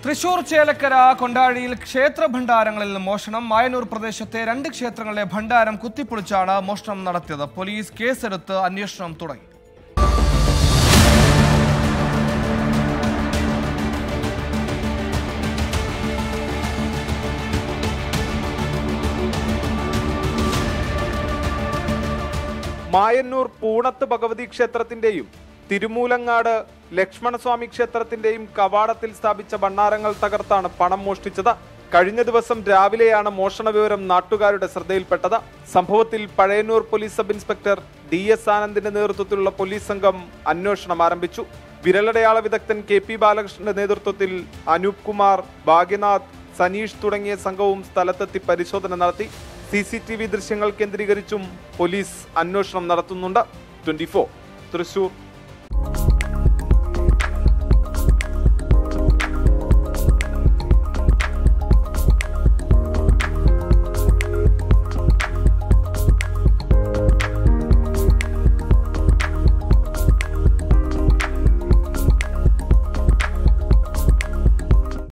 തൃശൂർ ചേലക്കര കൊണ്ടാഴിയിൽ ക്ഷേത്ര ഭണ്ഡാരങ്ങളിൽ നിന്ന് മോഷണം മായന്നൂർ പ്രദേശത്തെ രണ്ട് ക്ഷേത്രങ്ങളിലെ ഭണ്ഡാരം കുത്തിപ്പൊളിച്ചാണ് മോഷണം നടത്തിയത് പോലീസ് കേസെടുത്ത് അന്വേഷണം തുടങ്ങി മായന്നൂർ പൂണത്ത് ഭഗവതി ക്ഷേത്രത്തിന്റെയും തിരുമൂലങ്ങാട് ലക്ഷ്മണസ്വാമി ക്ഷേത്രത്തിന്റെയും കവാടത്തിൽ സ്ഥാപിച്ച ഭണ്ണാരങ്ങൾ തകർത്താണ് പണം മോഷ്ടിച്ചത് കഴിഞ്ഞ ദിവസം രാവിലെയാണ് മോഷണ വിവരം നാട്ടുകാരുടെ ശ്രദ്ധയിൽപ്പെട്ടത് സംഭവത്തിൽ Pazhayannur police sub inspector D S ആനന്ദിന്റെ നേതൃത്വത്തിലുള്ള പോലീസ് സംഘം അന്വേഷണം ആരംഭിച്ചു വിരലടയാള വിദഗ്ധൻ കെ പി ബാലകൃഷ്ണന്റെ നേതൃത്വത്തിൽ അനൂപ് കുമാർ ഭാഗ്യനാഥ് സനീഷ് തുടങ്ങിയ സംഘവും സ്ഥലത്തെത്തി പരിശോധന നടത്തി സി സി ടി വി ദൃശ്യങ്ങൾ കേന്ദ്രീകരിച്ചും പോലീസ് അന്വേഷണം നടത്തുന്നുണ്ട് ട്വന്റി തൃശൂർ